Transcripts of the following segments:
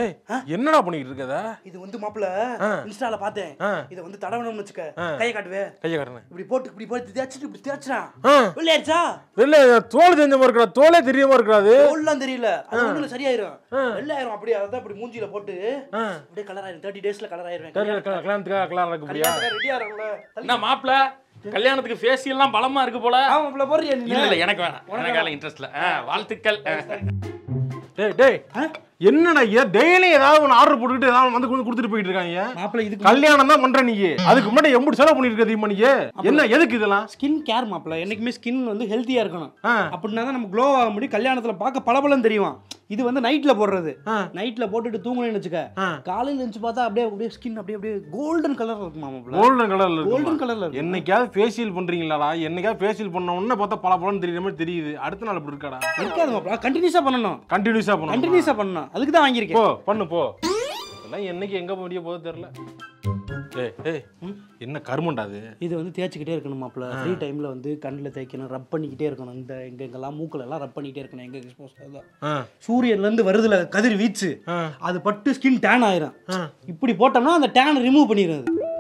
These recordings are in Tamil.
டேய் என்னடா பண்ணிட்டு இருக்கத இது வந்து மாப்பிள இன்ஸ்டால பார்த்தேன் ஆ. இதை வந்து தடவணும்னு வச்சுக்க கையை காட்டுவே கையை காட்டுறேன் இப்படி போட்டு இப்படி போட்டு தேய்ச்சிட்டு இப்படி தேய்ச்சிடான் ஆ. வெள்ளையாச்சா இல்ல தோல் தெரிஞ்ச மாதிரி இருக்கா தோலே தெரியாம இருக்காது தோல்லாம் தெரியல அது ஒண்ணுல சரியாயிரும் வெள்ளையாயிரும் அப்படியே அதான் இப்படி மூஞ்சில போட்டு அப்படியே கலர் ஆயிரும் தேர்ட்டி டேஸ்ல கலர் ஆயிருவேன் கல்யாணத்துக்காக கல்யாணம் நடக்க முடியா ரெடி ஆகிறோம்ல என்ன மாப்பிள கல்யாணத்துக்கு ஃபேஷியல்லாம் பலமா இருக்கு போல ஆமா மாப்பிள போறியா நீ இல்ல இல்ல எனக்கு வேணாம் எனக்கு வேலை இன்ட்ரெஸ்ட் இல்ல ஆ, வாழ்த்துக்கள் ஆ. டேய் டேய் என்னடா ஏன் டெய்லி ஏதாவது ஒன்று ஆர்டர் போட்டுக்கிட்டு ஏதாவது வந்து கொண்டு கொடுத்துட்டு போயிட்டு இருக்காங்க மாப்பிள இதுக்கு கல்யாணம் தான் பண்ற நீ அதுக்கு முன்னாடி எப்படி செலவு பண்ணிட்டு இருக்க தெரியுமா நீ என்ன எதுக்கு இதெல்லாம் ஸ்கின் கேர் மாப்பிள என்னைக்குமே ஸ்கின் வந்து ஹெல்த்தியா இருக்கணும் ஆ. அப்படின்னா தான் நம்ம க்ளோ ஆக முடியும் கல்யாணத்துல பார்க்க பளபளன்னு தெரியும் இது வந்து நைட்ல போடுறது ஆ. நைட்ல போட்டுட்டு தூங்கணும்னு வச்சுக்க ஆ. காலையில எழுந்து பார்த்தா அப்படியே அப்படியே ஸ்கின் அப்படியே அப்படியே கோல்டன் கலர்ல இருக்குமா மாப்பிள கோல்டன் கலர்ல இருக்கு கோல்டன் கலர்ல இருக்கு என்னைக்காவது ஃபேஷியல் பண்றீங்களாடா என்னைக்காவது ஃபேஷியல் பண்ண உடனே பார்த்தா பல பலன்னு தெரியுற மாதிரி தெரியுது அடுத்த நாள் இப்படி இருக்காடா இருக்காது மாப்பிள கண்டினியூஸா பண்ணணும் கண்டினியூஸா பண்ணணும் கண்டினியூஸா பண்ணணும் அதுக்கு தான் போ வாங்கியிருக்கேன் பண்ணு போ இதெல்லாம் என்னைக்கு எங்க முடிய போகுது தெரியல ஏய் ஏய் என்ன கருமண்டா அது இது வந்து தேய்ச்சிக்கிட்டே இருக்கணும் மாப்பிள ஃப்ரீ டைம்ல வந்து கண்ணில் தேய்க்கணும் ரப் பண்ணிக்கிட்டே இருக்கணும் இந்த எங்க எங்கெல்லாம் மூக்குல எல்லாம் ரப் பண்ணிக்கிட்டே இருக்கணும் எங்க எக்ஸ்போஸ் அதான் ஆ, சூரியன்ல இருந்து வருதுல கதிர் வீச்சு ஆ. அது பட்டு ஸ்கின் டேன் ஆயிரும் இப்படி போட்டோம்னா அந்த டேன் ரிமூவ் பண்ணிடுறது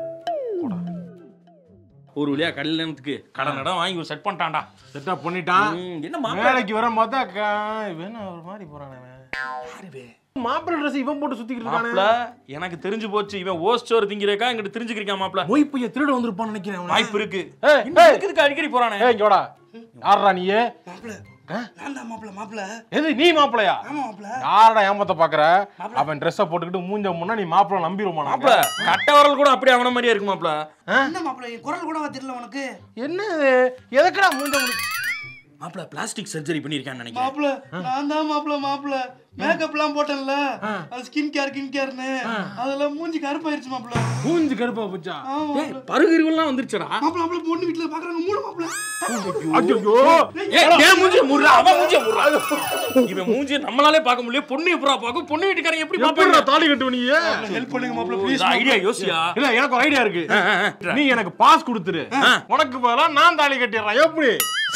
ஒரு வழியா கல்யாணத்துக்கு கடன் இடம் வாங்கி ஒரு செட் பண்ணிட்டான்டா செட்டப் பண்ணிட்டான் ம், என்ன மாப்பிள வேலைக்கு வர பார்த்தா கா- இவன் ஒரு மாதிரி போறானே அவன். மாப்பிள்ளை ட்ரெஸ் இவன் போட்டு சுத்திக்கிட்டு இருக்கானே மாப்பிள எனக்கு தெரிஞ்சு போச்சு இவன் ஓஸ்டோர் திங்கிறக்கா இங்கிட்ட தெரிஞ்சுக்கிறியா மாப்பிள மொய் பைய திருட வந்திருப்பான்னு நினைக்கிறேன் அவனை. வாய்ப்பு இருக்கு ஏய், இன்னும் ஏய். இதுக்கு அடிக்கடி போறானே ஏய் இங்க வாடா யாரா நீயே மாப்பிள நான் தான் மாப்பிள மாப்பிள எது நீ மாப்பிளையா ஆமா மாப்பிள யாரடா ஏமாத்த பாக்குற அவன் ட்ரெஸ்ஸை போட்டுக்கிட்டு மூஞ்ச முன்னா நீ மாப்பிளை நம்பிடுமா மாப்பிள கட்ட வரல் கூட அப்படியே அவன மாதிரியே இருக்கு மாப்பிள என்ன மாப்பிள என் குரல் கூட தெரியல உனக்கு என்ன இது எதுக்குடா மூஞ்ச முடி மாப்பிள பிளாஸ்டிக் சர்ஜரி பண்ணிருக்கான்னு நினைக்கிறேன் மாப்பிள நான் தான் மாப்பிள மாப்பிள மேக்கப்லாம் போட்டேன்ல அது ஸ்கின் கேர் கின் கேர்னு அதெல்லாம் மூஞ்சி கருப்பாயிருச்சு மாப்பிள மூஞ்சி கருப்பா போச்சா ஏய் பருகறிவுலாம் வந்துருச்சுடா மாப்பிள மாப்பிள பொண்ணு வீட்டுல பாக்குறாங்க மூணு மாப்பிள ஐயோ ஏய் ஏன் மூஞ்சிய முடுறா அவன் மூஞ்சிய முடுறா இவன் மூஞ்சிய நம்மளாலே பார்க்க முடியல பொண்ணு எப்படா பார்க்கும் பொண்ணு வீட்டுக்காரங்க எப்படி எப்படிடா பாப்பாங்க தாலி கட்டுவ நீ ஹெல்ப் பண்ணுங்க மாப்பிள ப்ளீஸ் ஐடியா யோசியா இல்ல எனக்கு ஒரு ஐடியா இருக்கு நீ எனக்கு பாஸ் கொடுத்துரு உனக்கு பதிலா நான் தாலி கட்டிடுறேன் எப்படி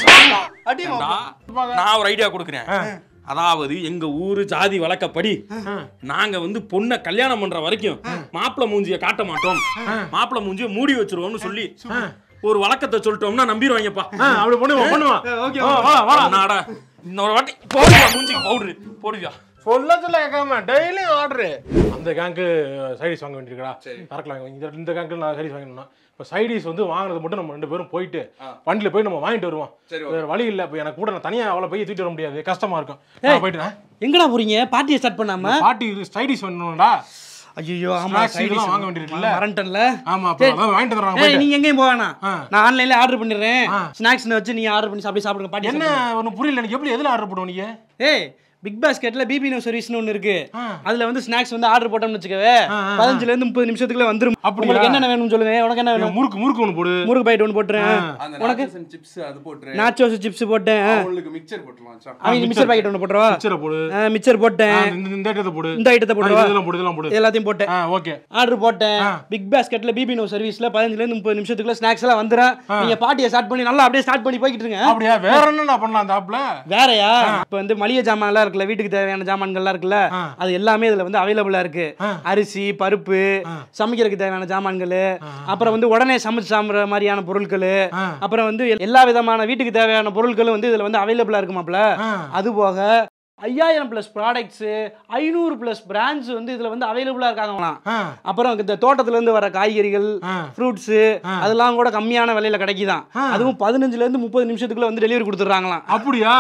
அடி மாப்பிள நான் ஒரு ஐடியா கொடுக்குறேன் அதாவது எங்க ஊரு ஜாதி வழக்கப்படி நாங்க வந்து பொண்ணை கல்யாணம் பண்ற வரைக்கும் மாப்பிளை மூஞ்சிய காட்ட மாட்டோம் மாப்பிளை மூஞ்சிய மூடி வச்சிருவோம்னு சொல்லி ஒரு வழக்கத்தை சொல்லிட்டோம்னா நம்பிடுவாங்கப்பா ஆ, அப்படி பண்ணுவான் பண்ணுவான் ஓகே வா, வா, வா. நாடா இன்னொரு வாட்டி போடுவா மூஞ்சிக்கு பவுடரு போடுவியா சொல்ல சொல்ல கேட்காம டெய்லி ஆர்டர் அந்த கேங்க்கு சைடிஸ் வாங்க வேண்டியிருக்கா பறக்கலாம் இந்த இந்த கேங்க்கு நான் சைடிஸ் வாங்கணும் இப்போ சைடிஸ் வந்து வாங்குறது மட்டும் நம்ம ரெண்டு பேரும் போயிட்டு வண்டியில் போய் நம்ம வாங்கிட்டு வருவோம் வேற வழி இல்லை இப்போ எனக்கு கூட நான் தனியாக அவ்வளோ போய் தூக்கிட்டு வர முடியாது கஷ்டமா இருக்கும் நான் போயிட்டு நான் எங்கடா போறீங்க பார்ட்டியை ஸ்டார்ட் பண்ணாம பாட்டி சைடிஸ் பண்ணணும்டா ஐயோ ஆமா Snacks side இதெல்லாம் dish வாங்க வேண்டியிருக்குல்ல? மறந்துட்டேன்ல ஆமா அப்போ அதான் வாங்கிட்டு வந்துடுறாங்க ஏய் போயிட்டு நீங்க எங்கேயும் போக வேணாம் ஆ. நான் ஆன்லைன்ல ஆர்டர் பண்ணிடுறேன் ஸ்நாக்ஸ் வச்சு நீங்க ஆர்டர் பண்ணி சாப்பிட்டு சாப்பிடுங்க பாட்டி என்ன ஒன்றும் புரியல எனக்கு எப்படி எதில் ஆர்டர் பண்ணுவோம் நீங்க ஏய் பிக் பாஸ்கெட்ல பிபி நோ சர்வீஸ்னு ஒன்று இருக்கு ஆ. அதுல வந்து ஸ்நாக்ஸ் வந்து ஆர்டர் போட்டோம்னு வச்சுக்கவே பதினஞ்சுல இருந்து முப்பது நிமிஷத்துக்குள்ள வந்துரும் அப்படியா? உங்களுக்கு என்னென்ன வேணும்னு சொல்லுங்க உனக்கு என்ன வேணும் முறுக்கு முறுக்கு ஒன்று போடு முருகு பாயிட்டு ஒன்று போட்டுறேன் அந்த உனக்கு? நாச்சஸ் சிப்ஸ் அது போட்டுரு நாச்சோஸ் சிப்ஸ் போட்டேன் அவங்களுக்கு மிக்சர் போட்டுலாம் மச்சான். அவங்க மிக்சர் பாக்கெட் ஒன்று போட்டுருவா மிச்சரை போடு மிக்சர் ஆ, போட்டேன் இந்த இந்த ஐட்டத்தை போடு இந்த ஐட்டத்தை ஆ, போட்டுருவா இதெல்லாம் போடு இதெல்லாம் போடு எல்லாத்தையும் போட்டேன் ஆ ஓகே ஆர்டர் போட்டேன் பிக் பாஸ்கெட்ல பிபி நோ சர்வீஸ்ல பதினஞ்சுல இருந்து முப்பது நிமிஷத்துக்குள்ள ஸ்நாக்ஸ் எல்லாம் வந்துடும் நீங்க பாட்டியை ஸ்டார்ட் பண்ணி நல்லா அப்படியே ஸ்டார்ட் பண்ணி போய்கிட்டு இருங்க அப்படியா வேற என்ன பண்ணலாம் அந்த ஆப்ல வேறயா இப்ப வந்து மளிகை ஜாமான் எல்லாம் இருக்குல்ல வீட்டுக்கு தேவையான ஜாமான்கள்லாம் இருக்குல்ல அது எல்லாமே இதுல வந்து அவைலபிளா இருக்கு அரிசி பருப்பு சமைக்கிறதுக்கு தேவையான ஜாமான்கள் அப்புறம் வந்து உடனே சமைச்சு சாப்பிடுற மாதிரியான பொருட்கள் அப்புறம் வந்து எல்லா விதமான வீட்டுக்கு தேவையான பொருட்களும் வந்து இதுல வந்து அவைலபிளா இருக்குமாப்ல அது போக ஐயாயிரம் ப்ளஸ் ப்ராடக்ட்ஸு ஐநூறு ப்ளஸ் பிராண்ட்ஸ் வந்து இதில் வந்து அவைலபிளாக இருக்காங்களாம் அப்புறம் இந்த தோட்டத்துலேருந்து வர காய்கறிகள் ஃப்ரூட்ஸு அதெல்லாம் கூட கம்மியான விலையில கிடைக்குதான் அதுவும் பதினஞ்சுலேருந்து முப்பது நிமிஷத்துக்குள்ள வந்து டெலிவரி கொடுத்துட்றாங்களாம் அப்படியா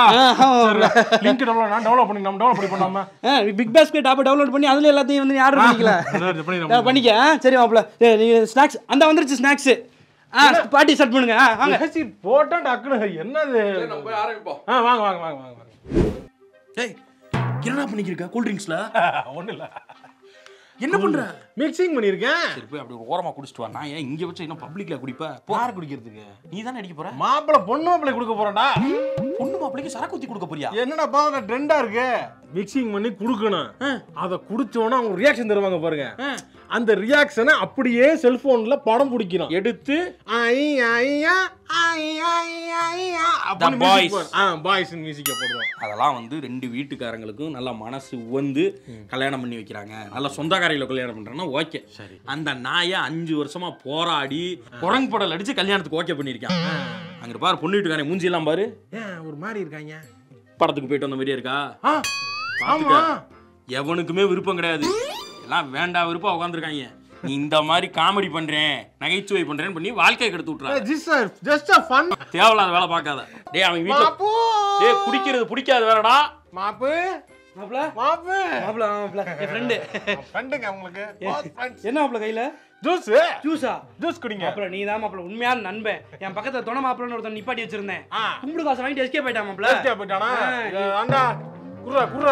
லிங்க் டெவலப் நான் டெவலப் பண்ணி நம்ம டெவலப் பண்ணி பண்ணாம பிக் பாஸ்கெட் ஆப்பை டவுன்லோட் பண்ணி அதுல எல்லாத்தையும் வந்து ஆர்டர் பண்ணிக்கல அதாவது பண்ணி ஆ, பண்ணிக்க ஆ, சரி மாப்பிள நீங்க ஸ்நாக்ஸ் அந்த வந்துருச்சு ஸ்நாக்ஸ் ஆ பாட்டி ஸ்டார்ட் பண்ணுங்க ஆ, வாங்க பேசி போட்டா டக்குனு என்னது சரி, நம்ம போய் ஆரம்பிப்போம் ஆ வாங்க வாங்க வாங்க வாங்க வாங்க ஏய் என்னடா பண்ணிக்கிருக்க கூல் ட்ரிங்க்ஸ்ல ஒன்றும் இல்லை என்ன பண்ற மிக்சிங் பண்ணியிருக்கேன் சரி போய் அப்படி ஒரு ஓரமா குடிச்சிட்டு வா நான் ஏன் இங்க வச்சு இன்னும் பப்ளிக்ல குடிப்ப போ யார் குடிக்கிறதுக்கு நீ தானே அடிக்க போற மாப்பிள்ளை பொண்ணு மாப்பிள்ளை கொடுக்க போறேன்டா பொண்ணு மாப்பிளைக்கு சரக்கு ஊத்தி கொடுக்க போறியா என்னடா பாருங்க ட்ரெண்டா இருக்கு மிக்சிங் பண்ணி குடுக்கணும் அதை குடிச்சோன்னா அவங்க ரியாக்ஷன் தருவாங்க பாருங்க அந்த ரியாக்ஷனை அப்படியே செல்போன்ல படம் பிடிக்கணும் எடுத்து ஐ, ஐயா, ஐ, ஐ, ஐயா அப்ப The music boys. போடு. ஆ பாய்ஸ் மியூசிக்கை போடுவோம் அதெல்லாம் வந்து ரெண்டு வீட்டுக்காரங்களுக்கும் நல்லா மனசு உவந்து கல்யாணம் பண்ணி வைக்கிறாங்க நல்லா சொந்தக்காரையில கல்யாணம் பண்றாங்கன்னா ஓகே சரி அந்த நாயை அஞ்சு வருஷமா போராடி குரங்கு படல் அடிச்சு கல்யாணத்துக்கு ஓகே பண்ணியிருக்கான் அங்க பாரு பொண்ணு வீட்டுக்காரன் மூஞ்சி எல்லாம் பாரு ஏன் ஒரு மாதிரி இருக்காங்க படத்துக்கு போயிட்டு வந்த மாதிரியே இருக்கா ஆ ஆமா எவனுக்குமே விருப்பம் கிடையாது எல்லாம் வேண்டா விருப்பம் உட்காந்துருக்காங்க நீ இந்த மாதிரி காமெடி பண்றேன் நகைச்சுவை பண்றேன்னு பண்ணி வாழ்க்கையை கெடுத்து விட்டுறாங்க ஜஸ்ட் ஜஸ்ட் அ ஃபன் தேவையில்லாத வேலை பார்க்காத டேய் அவன் வீட்டுல மாப்பு டேய் குடிக்கிறது பிடிக்காது வேறடா மாப்பு மாப்பிள மாப்பு மாப்பிள மாப்பிள என் ஃப்ரெண்டு ஃப்ரெண்டுங்க உங்களுக்கு என்ன மாப்பிள கையில ஜூஸ் ஜூஸா ஜூஸ் குடிங்க மாப்பிள நீ தான் மாப்பிள உண்மையான நண்பன் என் பக்கத்துல துணை மாப்பிளன்னு ஒருத்தன் நிப்பாட்டி வச்சிருந்தேன் ஆ. கும்பிடு காசு வாங்கிட்டு எஸ்கே போயிட்டான் மாப்பிள டேஸ்டியா போயிட்டானா ஆ, இது ஆண்டா குர்ரா குர்ரா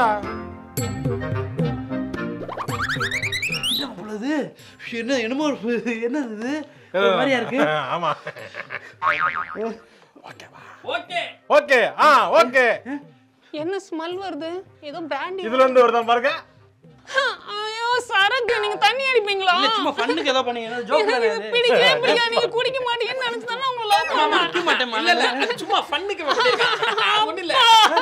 என்ன மாப்பிள இது என்ன என்னமோ ஒரு- என்னது இது ஒரு மாதிரியா இருக்கு ஆமா ஓகே ஓகே ஆ ஓகே என்ன ஸ்மெல் வருது ஏதோ பிராண்டி இதுல இருந்து வருதான் பாருங்க ஐயோ சரக்கு நீங்க தண்ணி அடிப்பீங்களா இல்ல சும்மா ஃபன்னுக்கு ஏதோ பண்ணீங்க ஜோக் எனக்கு இது பிடிக்கவே பிடிக்காது நீங்க குடிக்க மாட்டீங்கன்னு நினைச்சு தானே உங்களை லவ் பண்ணேன் இல்ல இல்ல சும்மா ஃபன்னுக்கு ஒண்ணு இல்ல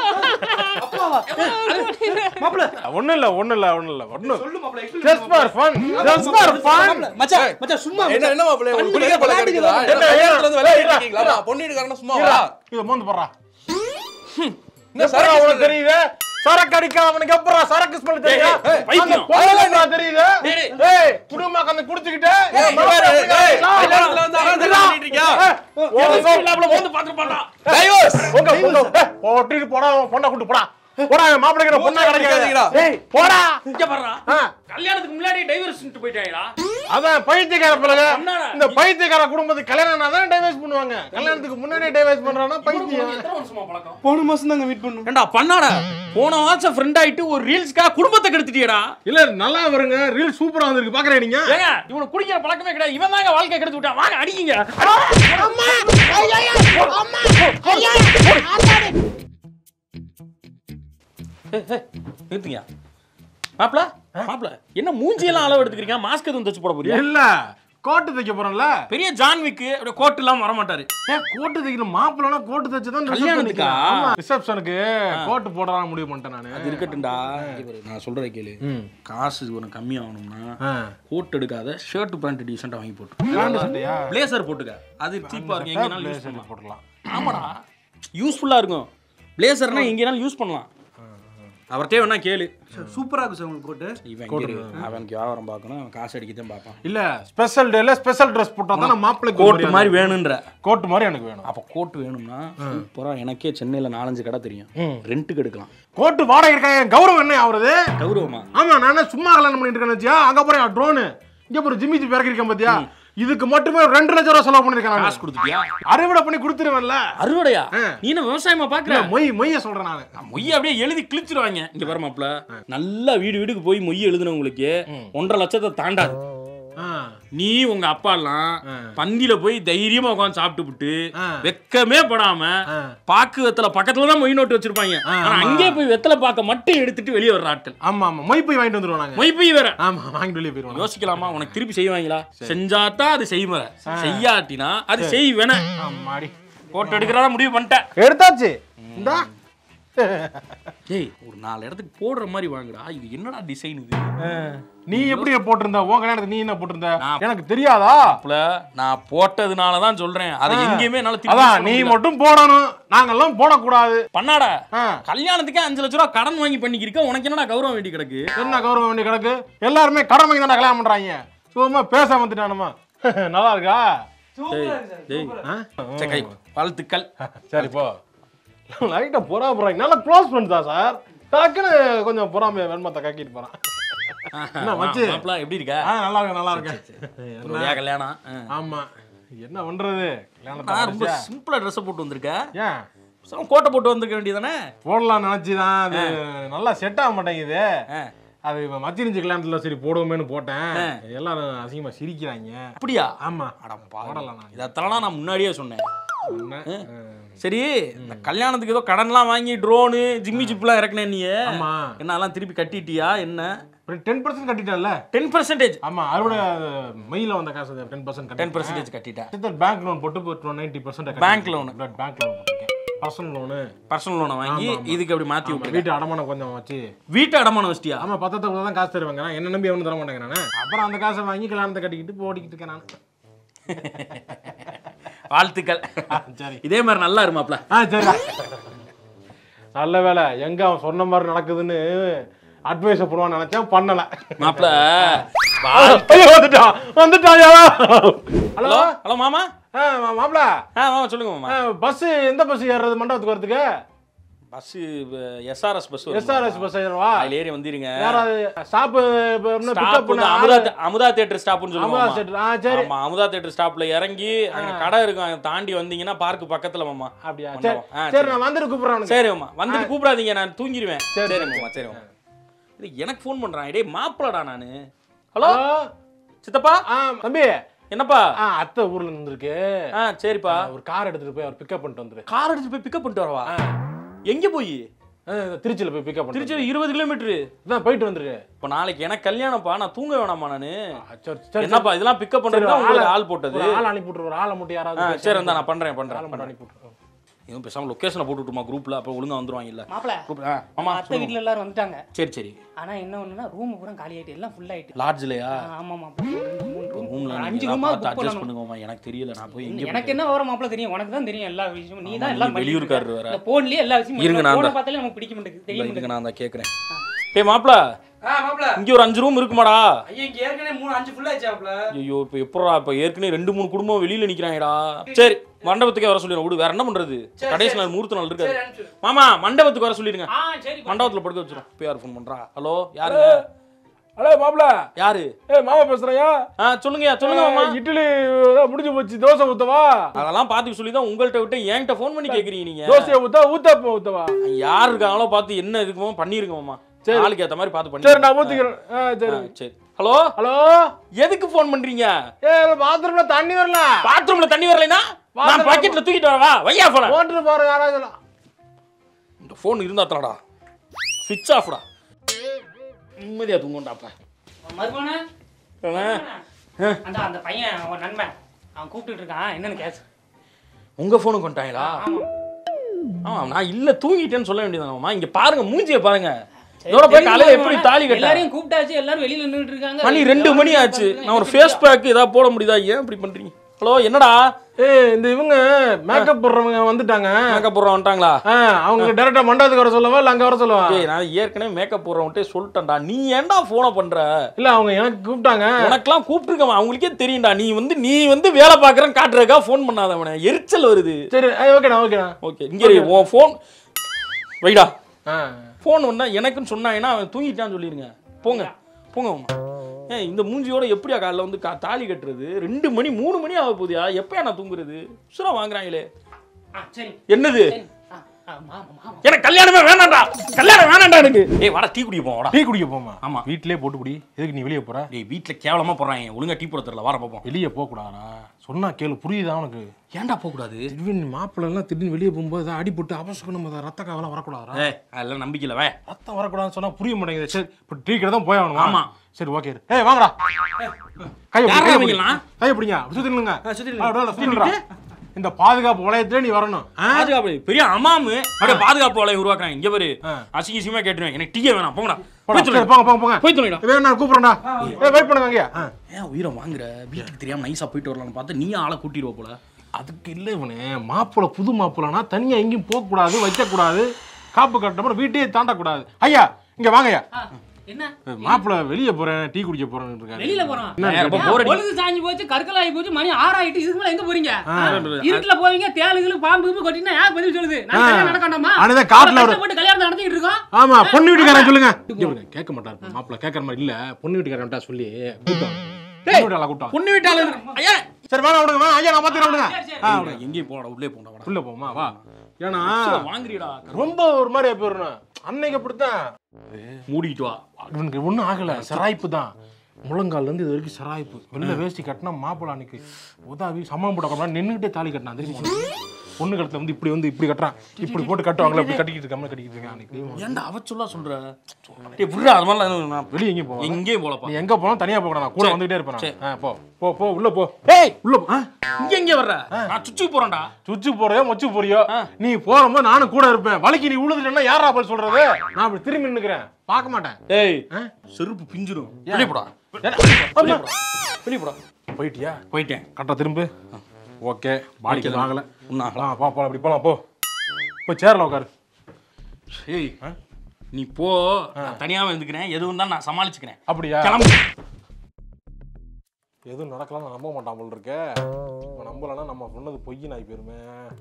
மாப்பிள ஒண்ணும் இல்ல ஒண்ணும் இல்ல ஒண்ணும் இல்ல ஒண்ணும் சொல்லு மாப்பிள explain just for fun just for fun மச்சான் மச்சான் சும்மா என்ன என்ன மாப்பிள்ளை உங்களுக்கு பண்ணுங்க, குடிக்கிற பழக்கம் இருக்குதா விளையாட்டுக்கு என்ன கல்யாணத்துல இருந்து விளையாடிட்டு இருக்கீங்களா பொண்ணு வீட்டுக்காரனா சும்மாவா இத மோந்து போடுறா என்ன சரக்கு சரக்கு உனக்கு தெரியுது சரக்கு அடிக்க அவனுக்கு அப்புறம் சரக்கு ஸ்மெல் தெரியுது ஏய், ஏய், பைத்தியம். அந்த பொண்ணுல தெரியுது டேய், ஏய் குடும்பமா கந்து குடிச்சிட்டு ஏய், பாரு, ஏய், கல்யாணத்துல வந்து அவன் தெரிஞ்சு பண்ணிட்டு இருக்கியா? வந்து பாத்துருப்பான்டா Divorce. உங்க உங்க போட்டிட்டு போடா பொண்ணை கூட்டு போடா போடா மாப்பிளைக்கிற பொண்ணா கிடைக்காதீங்கடா கிடைக்காதீங்கடா. டேய் போடா இங்க பாருடா ஆ, கல்யாணத்துக்கு முன்னாடி டைவர்ஸ் போயிட்டாங்கடா அதான் பைத்தியக்கார பிள்ளைங்க பண்ணாடா. இந்த பைத்தியக்கார குடும்பத்துக்கு கல்யாணம் தான் டைவர்ஸ் பண்ணுவாங்க கல்யாணத்துக்கு முன்னாடியே டைவர்ஸ் பண்றானா பைத்தியம் எத்தனை வருஷமா பழக்கம் போன மாசம் தாங்க மீட் பண்ணோம் ஏண்டா பண்ணாடா போன மாசம் ஃப்ரெண்ட் ஆயிட்டு ஒரு ரீல்ஸ்க்காக குடும்பத்தை கெடுத்துட்டியடா இல்ல நல்லா வருங்க ரீல் சூப்பரா வந்திருக்கு பாக்குறேன் நீங்க ஏங்க இவனுக்கு குடிக்கிற பழக்கமே கிடையாது இவன் தாங்க வாழ்க்கை கெடுத்து விட்டான் வாங்க அடிக்கீங்க நிறுத்துங்க மாப்ள மாப்ள என்ன மூஞ்சியெல்லாம் அளவு எடுத்துக்கிறீங்க மாஸ்க் எதுவும் தச்சு போட போறீங்க இல்ல கோட்டு தைக்க போறோம்ல பெரிய ஜான்விக்கு அப்படியே கோட் எல்லாம் வர மாட்டாரு ஏன் கோட்டு தைக்கணும் மாப்பிள்ளனா கோட்டு தைச்சு தான் கல்யாணத்துக்கா? ரிசப்ஷனுக்கு கோட்டு போடலாம் முடிவு பண்ணிட்டேன் நானு அது இருக்கட்டும்டா இங்க பாரு, நான் சொல்றத கேளு காசு உனக்கு கம்மி ஆகணும்னா ஆ. கோட் எடுக்காத ஷர்ட் பேண்ட் டீசெண்டா வாங்கி போட்டு பிராண்ட் சட்டையா பிளேசர் போட்டுக்க அது சீப்பா இருக்கு எங்கனாலும் யூஸ் blazer பண்ணலாம் போடலாம் ஆமாடா யூஸ்ஃபுல்லா இருக்கும் பிளேசர்னா எங்கேனாலும் யூஸ் பண்ணலாம் அவர்கிட்டே வேணா கேளு சூப்பரா இருக்கு சார் உங்களுக்கு கோட்டு இவன் இங்க இரு. அவனுக்கு வியாபாரம் பார்க்கணும் அவன் காசு அடிக்கத்தான் பார்ப்பான் இல்ல ஸ்பெஷல் டேல ஸ்பெஷல் Dress போட்டா தான் நான் மாப்பிள்ளை கோட் மாதிரி வேணுன்ற கோட் மாதிரி எனக்கு வேணும் அப்ப கோட் வேணும்னா சூப்பரா எனக்கே சென்னையில நாலஞ்சு கடை தெரியும் ரெண்ட்டுக்கு எடுக்கலாம் கோட்டு வாடகை இருக்காங்க கௌரவம் என்ன ஆகுறது கௌரவமா ஆமா நான் என்ன சும்மா கல்யாணம் பண்ணிட்டு இருக்கேன் வச்சியா அங்க போறேன் ட்ரோனு இங்க போற ஜிம்மி ஜி இறக்கிருக்கேன் பாத்தியா இதுக்கு மட்டுமே ரெண்டு லட்சம் ரூபா செலவு பண்ணிருக்கேன் காசு நான் கொடுத்துட்டியா அறுவடை பண்ணி கொடுத்துருவேன்ல அறுவடையா நீ என்ன விவசாயமா பாக்குற இல்ல மொய் மொய்ய சொல்றேன் நானு மொய் அப்படியே எழுதி கிழிச்சிருவாங்க இங்க பாரு மாப்ள நல்லா வீடு வீடுக்கு போய் மொய் எழுதுனவங்களுக்கு ஒன்றரை லட்சத்தை தாண்டாது ஆ. நீ உங்க அப்பா எல்லாம் பந்தியில போய் தைரியமா உட்காந்து சாப்பிட்டு விட்டு ஆ. வெக்கமே படாம ஆ. பாக்கு வெத்தல பக்கத்துல தான் மொய் நோட்டு வச்சிருப்பாங்க ஆனா அங்கே போய் வெத்தலை பாக்க மட்டும் எடுத்துட்டு வெளியே வர்ற ஆட்கள் ஆமா ஆமா மொய் போய் வாங்கிட்டு வந்துருவோம் நாங்க மொய் போய் வேற ஆமா வாங்கிட்டு வெளியே போயிருவோம் யோசிக்கலாமா உனக்கு திருப்பி செய்வாங்களா செஞ்சாதான் அது செய்முறை செய்யாட்டினா அது செய்வேன ஆமாடி போட்டோ எடுக்கிறதா முடிவு பண்ணிட்டேன் எடுத்தாச்சு இந்தா ஏய் ஒரு நாலு இடத்துக்கு போடுற மாதிரி வாங்குடா இது என்னடா டிசைன் இது ஆ. நீ எப்படி போட்டிருந்த உன் கல்யாணத்துக்கு நீ என்ன போட்டிருந்த நான் எனக்கு தெரியாதா மாப்ள, நான் போட்டதுனால தான் சொல்றேன் அதை எங்கேயுமே என்னால திருப்பி அதான் சொல்ல நீ முடியல. மட்டும் போடணும் நாங்கெல்லாம் போடக்கூடாது பண்ணாடா ஆ. கல்யாணத்துக்கே அஞ்சு லட்ச ரூபா கடன் வாங்கி பண்ணிக்கிருக்க உனக்கு என்னடா கௌரவம் வேண்டி கிடக்கு என்ன கௌரவம் வேண்டி கிடக்கு எல்லாருமே கடன் வாங்கி தானே கல்யாணம் பண்றாங்க சும்மா பேச வந்துட்டானுமா நல்லா இருக்கா டேய் ஆ? சரி, கை வாழ்த்துக்கள் சரி போ லைட்டா பொறா போறாங்க நல்லா க்ளோஸ் பண்ணிட்டா சார் டக்குன்னு கொஞ்சம் பொறாமைய வெண்மத்தை கக்கிட்டு போறான் என்ன மச்சி? மாப்ள, எப்படி இருக்க ஆ நல்லா இருக்கு நல்லா இருக்கு ஒரு வழியா கல்யாணம் ஆ. ஆமா என்ன பண்றது கல்யாணத்தை நான் ரொம்ப முடிச்சா? சிம்பிளா ட்ரெஸ் போட்டு வந்திருக்க ஏன் சரி, கோட்டை போட்டு வந்திருக்க வேண்டியதானே போடலாம் நினைச்சுதான் அது நல்லா செட் ஆக மாட்டேங்குது அது இப்ப மச்சினிஞ்சு கல்யாணத்துல சரி போடுவோமேனு போட்டேன் எல்லாரும் அசிங்கமா சிரிக்கிறாங்க அப்படியா ஆமா அட பாவி. போடலாம் நான் இதெல்லாம் நான் முன்னாடியே சொன்னேன் என்ன? சரி இந்த கல்யாணத்துக்கு ஏதோ கடன்லாம் வாங்கி ட்ரோனு ஜிம்மி ஜிப்லாம் இறக்குனே நீ ஆமா என்ன அதெல்லாம் திருப்பி கட்டிட்டியா என்ன டென் பர்சன்ட் கட்டிட்டேன்ல டென் பர்சன்டேஜ் ஆமா அறுவடை மெயில வந்த காசு டென் பர்சன்ட் டென் பர்சன்டேஜ் கட்டிட்டேன் பேங்க் லோன் போட்டு ninety percent Bank loan. Bank loan போட்டிருக்கேன் பர்சனல் லோனு பர்சனல் லோனை வாங்கி இதுக்கு அப்படி மாத்தி விட்டுருக்க வீட்டு அடமானம் கொஞ்சம் வச்சு வீட்டு அடமானம் வச்சிட்டியா ஆமா பத்தத்தை கூட தான் காசு தருவாங்க நான் என்ன நம்பி அவனு தர மாட்டேங்கிறேன் நானு. அப்புறம் அந்த காசை வாங்கி கல்யாணத்தை கட்டிக்கிட்டு இப்போ ஓடிக்கிட்டு இருக்கேன் நான் வாழ்த்துக்கள் சரி இதே மாதிரி நல்லா இருமாப்ல ஆ சரி நல்ல வேலை எங்க அவன் சொன்ன மாதிரி நடக்குதுன்னு அட்வைஸ் பண்ணுவான்னு நினைச்சேன் பண்ணல மாப்ள ஐயோ, வந்துட்டான் வந்துட்டாயா ஹலோ ஹலோ ஹலோ மாமா மாப்பிள ஆ மாமா சொல்லுங்க மாமா பஸ் எந்த பஸ் ஏறுறது மண்டபத்துக்கு வரதுக்கு bus SRS bus SRS bus ஏறுவா அதுல ஏறி வந்துருங்க யாராவது ஸ்டாப் ஸ்டாப் பிக்கப் வந்து அமுதா தே- அமுதா தேட்டர் ஸ்டாப்னு அமுதா சொல்லுவாங்க செட் ஆ சரி ஆமா அமுதா தேட்டர் ஸ்டாப்ல இறங்கி அங்க கடை இருக்கும் அங்க தாண்டி வந்தீங்கன்னா பார்க் பக்கத்துல மாமா அப்படியா சரி மண்டபம். ஆ, சரி நான் வந்துட்டு கூப்பிடுறேன் உனக்கு. சரி மாமா வந்துட்டு கூப்பிடாதீங்க நான் தூங்கிடுவேன் சரி, சரி சரி, மாமா சரி மாமா இது எனக்கு ஃபோன் பண்றான் டேய் மாப்பிளடா நானு ஹலோ ஹலோ சித்தப்பா ஆ தம்பி என்னப்பா ஆ அத்தை ஊர்ல இருந்திருக்கு ஆ சரிப்பா ஒரு கார் எடுத்துட்டு போய் அவர் பிக்கப் பண்ணிட்டு வந்துரு கார் எடுத்து போய் பிக்கப் பண்ணிட்டு வரவா எங்க போய் ஆ, திருச்சியில போய் பிக்கப் பண்ணி திருச்சி இருபது கிலோமீட்டரு தான் போயிட்டு வந்துரு இப்போ நாளைக்கு எனக்கு கல்யாணம்ப்பா நான் தூங்க வேணாமா நானு ஆ, சரி சரி என்னப்பா இதெல்லாம் பிக்கப் பண்றது சரி, உங்களுக்கு ஆளை- ஆள் போட்டது ஒரு ஆள் அனுப்பி விட்டுரு ஒரு ஆளை மட்டும் ஆ, யாராவது சரி இருந்தா நான் பண்றேன் ஆளை பண்றேன் மட்டும் பண்றேன் அனுப்பி விட்டுரு இதுவும் பேசாம லொகேஷனை போட்டு விட்டுமா குரூப்ல அப்ப ஒழுங்கா வந்துருவாங்க இல்ல மாப்பிள குரூப் ஆமா அத்தை சொல்லுங்க. வீட்ல எல்லாரும் வந்துட்டாங்க சரி சரி ஆனா என்ன ஒண்ணுன்னா ரூம் பூரா காலி ஆயிட்டு எல்லாம் ஃபுல் ஆயிட்டு லாட்ஜ்லயா ஆமா மாப்பிள ரெண்டு மூணு room. ரூம்ல ஒரு நீங்க அஞ்சு எல்லாம் ரூமா பார்த்து புக் அட்ஜஸ்ட் பண்ணணும் பண்ணுங்கம்மா எனக்கு தெரியல நான் போய் எங்க எனக்கு என்ன விவரம் மாப்பிள தெரியும் உனக்கு தான் தெரியும் எல்லா விஷயமும் நீ ஆமா, தான் நீ எல்லாம் வெளியூர்க்காரர் வேற. போன்லயே எல்லா விஷயமும் இருங்க, நான் போன தான். பார்த்தாலே நமக்கு பிடிக்க மாட்டேங்குது தெரிய இதுக்கு மாட்டேங்குது நான் தான் கேக்குறேன் டேய் மாப்ள ஆ மாப்பிள இங்க ஒரு அஞ்சு ரூம் இருக்குமாடா ஐயா இங்க ஏற்கனவே மூணு அஞ்சு ஃபுல் ஆயிடுச்சு மாப்பிள ஐயோ இப்போ எப்படா இப்போ ஏற்கனவே ரெண்டு மூணு குடும்பம் வெளியில நிக்கிறாங்கடா சரி மண்டபத்துக்கே வர சொல்லிடுறேன் விடு வேற என்ன பண்றது கடைசி நாள் மூர்த்த நாள் இருக்காது சரி, அனுப்பிச்சு. மாமா மண்டபத்துக்கு வர சொல்லிடுங்க ஆ சரி மண்டபத்துல படுக்க வச்சிரும் இப்போ யார் ஃபோன் பண்றா ஹலோ யாருங்க ஹலோ மாப்பிள யாரு ஏ மாமா பேசுறையா ஆ சொல்லுங்கயா சொல்லுங்க மாமா இட்லி தான் முடிஞ்சு போச்சு தோசை ஊத்தவா அதெல்லாம் பார்த்து சொல்லி தான் உங்கள்கிட்ட விட்டு என்கிட்ட ஃபோன் பண்ணி கேக்குறீங்க நீங்க தோசையை ஊத்தா ஊத்தாப்பம் ஊத்தவா யார் இருக்காங்களோ பார்த்து என்ன இருக்குமோ பண்ணிருங்க மாமா சரி. ஆளுக்கு ஏத்த மாதிரி பார்த்து பண்ணி சரி நான் ஊத்திக்கிறேன் ஆ சரி சரி ஹலோ ஹலோ எதுக்கு ஃபோன் பண்றீங்க ஏ பாத்ரூம்ல தண்ணி வரல பாத்ரூம்ல தண்ணி வரலைனா நான் Bathroom- பாக்கெட்ல தூக்கிட்டு வரவா வையா போல போட்டு போற யாராவது இந்த ஃபோன் இருந்தா தரடா ஸ்விட்ச் ஆஃப்டா நிம்மதியா தூங்குண்டாப்பா மறுபடியும் அவன் அந்த அந்த பையன் அவன் நண்பன் அவன் கூப்பிட்டுட்டு இருக்கான் என்னன்னு கேஸ் உங்க ஃபோனுக்கு வந்துட்டாங்களா ஆமா ஆமா நான் இல்ல தூங்கிட்டேன்னு சொல்ல வேண்டியதானம்மா இங்க பாருங்க மூஞ்சிய பாருங்க இதோட போய் காலையில எப்படி தாலி கட்ட எல்லாரையும் கூப்பிட்டாச்சு எல்லாரும் வெளியில நின்னுட்டு இருக்காங்க மணி ரெண்டு மணி ஆச்சு நான் ஒரு ஃபேஸ் பேக் ஏதாவது போட முடியுதா ஏன் இப்படி பண்றீங்க ஹலோ என்னடா ஏய் இந்த இவங்க மேக்கப் போடுறவங்க வந்துட்டாங்க மேக்கப் போடுறோம் வந்துட்டாங்களா ஆ, அவங்க டைரக்டா மண்டபத்துக்கு வர சொல்லவா இல்ல அங்க வர சொல்லவா ஏய் நான் ஏற்கனவே மேக்கப் போடுறவன்ட்டே சொல்லிட்டேன்டா நீ ஏன்டா ஃபோனை பண்ற இல்ல அவங்க எனக்கு கூப்பிட்டாங்க உனக்கெல்லாம் கூப்பிட்டுருக்கவன் அவங்களுக்கே தெரியும்டா நீ வந்து நீ வந்து வேலை பார்க்குறேன்னு காட்டுறதுக்கா ஃபோன் பண்ணாதவனே எரிச்சல் வருது சரி ஓகேண்ணா ஓகேண்ணா ஓகே இங்கே இரு, உன் ஃபோன் வைடா ஆ ஃபோன் வந்தா எனக்குன்னு சொன்னாங்கன்னா அவன் தூங்கிட்டான்னு சொல்லிடுங்க போங்க போங்க மாமா ஏன் இந்த மூஞ்சியோட எப்படியா காலைல வந்து கா தாலி கட்டுறது ரெண்டு மணி மூணு மணி ஆக போகுதியா எப்பயா நான் தூங்குறது சுரா வாங்குறாங்களே ஆ, சரி என்னது சரி. ஆ, ஆ, ஆமா, ஆமா. எனக்கு கல்யாணமே வேணாம்டா கல்யாணம் வேணாம்டா எனக்கு ஏய் வாடா டீ குடிக்க போவோம் வாடா டீ குடிக்க போமா ஆமா. வீட்லயே போட்டு குடி எதுக்கு நீ வெளியே போற டேய் வீட்டில் கேவலமா போடுறாங்க ஒழுங்கா டீ போட தெரியல வார பார்ப்போம் வெளியே போக கூடாதா சொன்னா கேளு புரியுதா உனக்கு ஏன்டா போகக்கூடாது திடீர்னு மாப்பிள்ளை எல்லாம் திடீர்னு வெளியே போகும்போது ஏதாவது அடிபட்டு அபசகுணம் அதை ரத்த காவலாம் வரக்கூடாதா ஏய் அதெல்லாம் நம்பிக்கை இல்லை வே ரத்தம் வரக்கூடாதுன்னு சொன்னா புரிய மாட்டேங்குது சரி இப்போ டீ கடை தான் போய் ஆகணும் ஆமா. சரி ஓகே ஏய் வாங்கடா கையை யாரா பிடி, இவங்கெல்லாம்? கையை பிடிங்க சுத்தி நில்லுங்க சுத்தி ஆ, டோல, சுத்தி நில்லுடா. இந்த பாதுகாப்பு வளையத்துல நீ வரணும் ஆ? பாதுகாப்பு பெரிய அமாமு அப்படியே பாதுகாப்பு வலையை உருவாக்குறாங்க இங்க பாரு ஆ. அசிங்க அசிங்கமா கேட்டுருவேன் எனக்கு டீயே வேணாம் போங்கடா போடா, போய் சரி, தொலைடா போங்க போங்க போங்க போய் தொலைடா வேணும் நான் கூப்பிடுறேன்டா ஏய் வெயிட் பண்ணுங்க அங்கேயா ஆ. ஏன் உயிரை வாங்குற வீட்டுக்கு தெரியாம நைஸா போயிட்டு வரலாம்னு பார்த்து நீ ஆளை கூட்டிடுவ போல அதுக்கு இல்லை இவனே மாப்பிள்ளை புது மாப்பிள்ளைனா தனியா எங்கேயும் போக கூடாது வைக்க கூடாது காப்பு கட்டணும் வீட்டையே தாண்டக்கூடாது ஐயா இங்க வாங்கய்யா ஆ, என்ன மாப்பிள்ளை வெளியே போறேன் டீ குடிக்க போறேன்னு இருக்காரு வெளியில போறோம் ஏன் ரொம்ப ஏன், bore அடி- பொழுது சாஞ்சு போச்சு கற்கள் ஆகி போச்சு மணி ஆறாயிட்டு இதுக்கு மேல எங்க போறீங்க ஆ. இருட்டுல போவீங்க தேளுகளும் பாம்பு கீம்பு கொட்டினா யார் பதில் சொல்லுது நான் ஆ. கல்யாணம் நடக்கண்டாமா அதான் காட்டுல ஒரு- போட்டு கல்யாணம் நடத்திட்டு இருக்கோம் ஆமா பொண்ணு வீட்டுக்காரன் சொல்லுங்க இங்க பாருங்க, கேட்க மாட்டாரு மாப்பிள்ளை கேட்கற மாதிரி இல்ல பொண்ணு வீட்டுக்காரன் சொல்லி கூப்பிட்டாங்க பொண்ணு வீட்டாள கூப்பிட்டாங்க பொண்ணு வீட்டால ஐயா சரி வேணா விடுங்க வேணா ஐயா நான் மாத்திரம் விடுங்க சரி, சரி. ஆ, விடுங்க. எங்கேயும் போடா உள்ளே போடா வாடா உள்ள போமா வா ஏன்னா வாங்குறீடா ரொம்ப ஒரு மாதிரி போயிடணும் அன்னைக்கு அப்படித்தான் மூடிட்டு வா இவனுக்கு ஒன்றும் ஆகல சராய்ப்பு தான் முழங்கால்ல இருந்து இது வரைக்கும் சராய்ப்பு வெளில வேஷ்டி கட்டினா மாப்பிள்ளை அன்னைக்கு உதாவி சமம் போட நின்றுகிட்டே தாலி கட்டினா தெரியுமா பொண்ணு கழுத்துல வந்து இப்படி வந்து இப்படி கட்டுறான் இப்படி போட்டு கட்டுவாங்களே இப்படி கட்டிக்கிட்டு கம்மல கட்டிக்கிட்டு இருக்கான் அன்னைக்கு தெரியுமா? ஏன்டா அவ சொல்ல சொல்ற டேய் விட்றா அது மாதிரிலாம் நான் வெளிய எங்கேயும் போவான் எங்கேயும் போலப்பா நீ எங்க போனாலும் தனியா போக கூடாது. நான் கூட வந்துகிட்டே இருப்பேன் சரி. நான். ஆ, போ போ போ உள்ள போ ஏய் உள்ள போ ஆ, இங்க எங்க வர்ற நான் சுச்சு போறேன்டா சுச்சு போறியோ மொச்சு போறியோ நீ போகும்போது நானும் கூட இருப்பேன் வலிக்கு நீ உழுதுட்டா யாரா பதில் சொல்றது நான் அப்படி திரும்பி நின்னுக்கிறேன் பார்க்க மாட்டேன் ஏய் செருப்பு பிஞ்சிரும் வெளிய போடா ஆமா. வெளிய போடா போயிட்டியா போயிட்டேன் கரெக்டா திரும்பு ஓகே பாடிக்கு தான். ஆகல ஒன்னும் ஆகல. ஆ போ போ அப்படி போலாம் போ போய் சேர்ல உட்காரு ஏய் நீ போ நான் தனியாவே இருந்துக்கிறேன் எதுவும் தான் நான் சமாளிச்சுக்கிறேன் அப்படியா கிளம்பு எதுவும் நடக்கலாம் நம்ப மாட்டான் போல் இருக்க இவன் நம்பலன்னா நம்ம சொன்னது பொய் நாய் பேருமே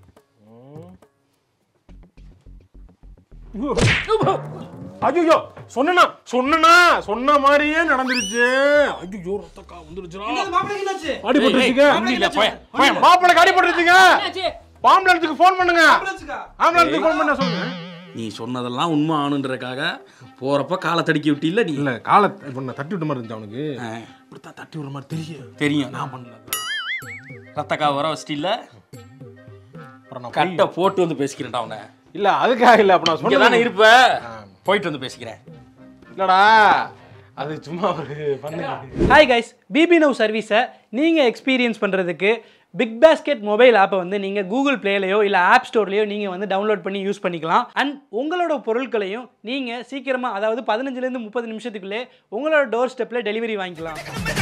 ஐயோ சொன்னா சொன்னா சொன்ன மாதிரியே நடந்துருச்சு ஐயோ ரத்தக்கா வந்துருச்சுடா அடிபட்டுருச்சுங்க இல்ல போய் போய் மாப்பிளைக்கு அடிபட்டுருச்சுங்க ஆம்புலன்ஸுக்கு ஃபோன் பண்ணுங்க ஆம்புலன்ஸுக்கு ஃபோன் பண்ண சொல்லுங்க நீ சொன்னதெல்லாம் உண்மை ஆணுன்றதுக்காக போறப்ப காலை தடுக்கி விட்டில்ல நீ இல்ல காலை இப்ப நான் தட்டி விட்ட மாதிரி இருந்துச்சு அவனுக்கு ஆ, இப்படித்தான் தட்டி விடுற மாதிரி தெரியும் தெரியும் நான் பண்ணல ரத்தக்கா வர வச்சிட்டு இல்ல அப்புறம் நான் போய்- கட்டை போட்டு வந்து பேசிக்கிறேன்டா அவனை இல்ல அதுக்காக இல்ல அப்ப நான் இங்க தானே சொன்னேன் இருப்ப போயிட்டு வந்து பேசிக்கிறேன் இல்லடா அது சும்மா ஒரு பண்ணு ஹாய் கைஸ் பிபி நவ் சர்வீஸை நீங்கள் எக்ஸ்பீரியன்ஸ் பண்ணுறதுக்கு பிக் பாஸ்கெட் மொபைல் ஆப்பை வந்து நீங்கள் கூகுள் ப்ளேலையோ இல்லை ஆப் ஸ்டோர்லேயோ நீங்கள் வந்து டவுன்லோட் பண்ணி யூஸ் பண்ணிக்கலாம் அண்ட் உங்களோட பொருட்களையும் நீங்கள் சீக்கிரமாக அதாவது பதினஞ்சுலேருந்து முப்பது நிமிஷத்துக்குள்ளே உங்களோட டோர் ஸ்டெப்பில் டெலிவரி வாங்கிக்கலாம்